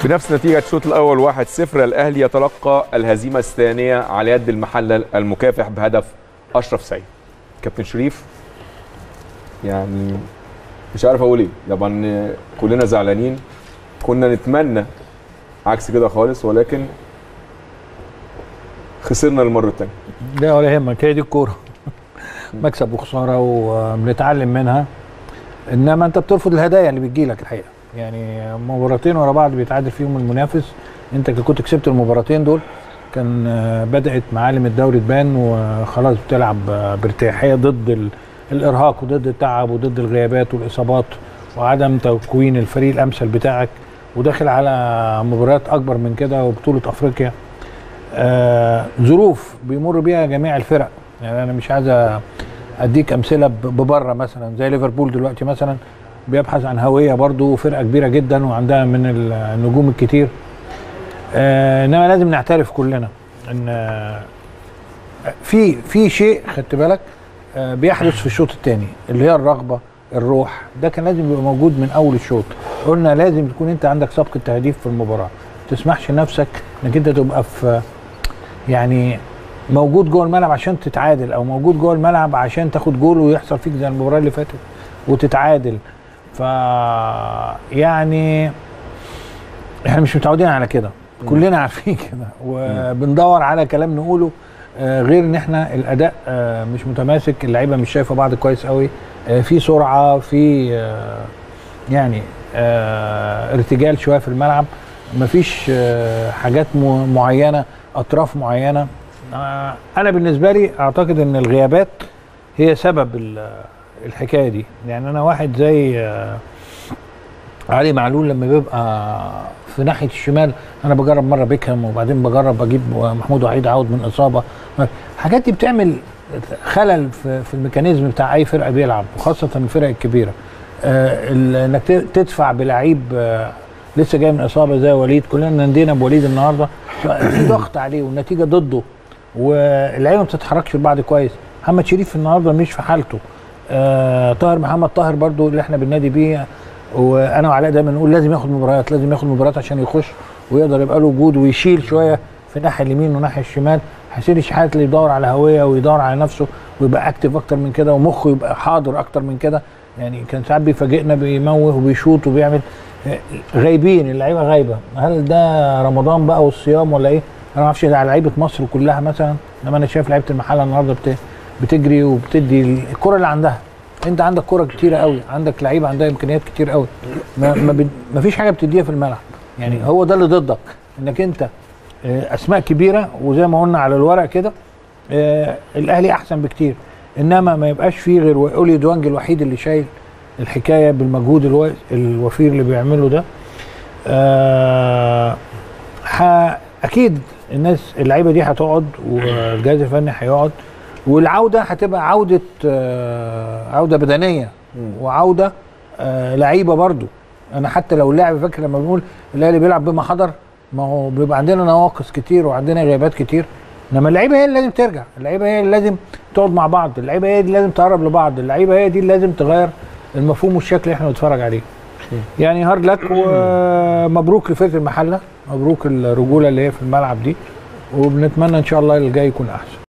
بنفس نتيجة الشوط الأول 1-0 الأهلي يتلقى الهزيمة الثانية على يد المحلة المكافح بهدف أشرف سعيد. كابتن شريف يعني مش عارف أقول إيه، طبعا كلنا زعلانين كنا نتمنى عكس كده خالص ولكن خسرنا المرة الثانية. لا ولا يهمك هي دي الكوره مكسب وخساره وبنتعلم منها انما انت بترفض الهدايا اللي بتجيلك الحقيقه يعني مباراتين ورا بعض بيتعادل فيهم المنافس انت كنت كسبت المباراتين دول كان آه، بدات معالم الدوري تبان وخلاص بتلعب آه، بارتياحيه ضد ال- الارهاق وضد التعب وضد الغيابات والاصابات وعدم تكوين الفريق الامثل بتاعك وداخل على مباريات اكبر من كده وبطوله افريقيا آه، ظروف بيمر بيها جميع الفرق يعني انا مش عايز اديك امثله ب- ببره مثلا زي ليفربول دلوقتي مثلا بيبحث عن هويه برضو فرقه كبيره جدا وعندها من ال- النجوم الكتير آه، انما لازم نعترف كلنا ان آه، في في شيء خدت بالك آه، بيحدث في الشوط الثاني اللي هي الرغبه الروح ده كان لازم يبقى موجود من اول الشوط قلنا لازم تكون انت عندك سبق تهديف في المباراه ما تسمحش لنفسك انك انت تبقى في يعني موجود جوه الملعب عشان تتعادل او موجود جوه الملعب عشان تاخد جول ويحصل فيك زي المباراه اللي فاتت وتتعادل ف يعني احنا مش متعودين على كده كلنا عارفين كده وبندور على كلام نقوله آه، غير ان احنا الاداء آه، مش متماسك اللعيبه مش شايفه بعض كويس قوي آه، في سرعه في آه، يعني آه، ارتجال شويه في الملعب مفيش آه، حاجات م- معينه اطراف معينه آه، انا بالنسبه لي اعتقد ان الغيابات هي سبب ال- الحكايه دي يعني انا واحد زي آه، علي معلول لما بيبقى في ناحيه الشمال انا بجرب مره بيكهام وبعدين بجرب اجيب محمود وحيد عوض من اصابه الحاجات دي بتعمل خلل في, في الميكانيزم بتاع اي فرقه بيلعب وخاصه الفرق الكبيره آه ال- انك ت- تدفع بلعيب آه لسه جاي من اصابه زي وليد كلنا ندينا بوليد النهارده في ضغط عليه والنتيجه ضده واللعيبه ما بتتحركش لبعض كويس محمد شريف النهارده مش في حالته آه طاهر محمد طاهر برضو اللي احنا بننادي بيه وانا وعلاء دايما نقول لازم ياخد مباريات لازم ياخد مباريات عشان يخش ويقدر يبقى له وجود ويشيل شويه في الناحيه اليمين والناحيه الشمال حسين الشحات اللي يدور على هويه ويدور على نفسه ويبقى اكتف اكتر من كده ومخه يبقى حاضر اكتر من كده يعني كان ساعات بيفاجئنا بيموه وبيشوط وبيعمل غايبين اللعيبه غايبه هل ده رمضان بقى والصيام ولا ايه؟ انا ما اعرفش ده على لعيبه مصر كلها مثلا انما انا شايف لعيبه المحله النهارده بت- بتجري وبتدي الكره اللي عندها انت عندك كره كتيره قوي عندك لعيبه عندها امكانيات كتير قوي ما, ما, بن- ما فيش حاجه بتديها في الملعب يعني هو ده اللي ضدك انك انت آه، اسماء كبيره وزي ما قلنا على الورق كده آه، الاهلي احسن بكتير انما ما يبقاش فيه غير اولي دوانج الوحيد اللي شايل الحكايه بالمجهود الو- الوفير اللي بيعمله ده آه ح- اكيد الناس اللعيبه دي هتقعد والجهاز الفني هيقعد والعوده هتبقى عوده آه عوده بدنيه وعوده آه لعيبه برضو انا حتى لو اللاعب فاكر لما بنقول الاهلي بيلعب بما حضر ما هو بيبقى عندنا نواقص كتير وعندنا غيابات كتير انما اللعيبه هي اللي لازم ترجع اللعيبه هي اللي لازم تقعد مع بعض اللعيبه هي اللي لازم تقرب لبعض اللعيبه هي دي اللي لازم تغير المفهوم والشكل اللي احنا بنتفرج عليه يعني هارد لك ومبروك لفرقه المحله مبروك الرجوله اللي هي في الملعب دي وبنتمنى ان شاء الله الجاي يكون احسن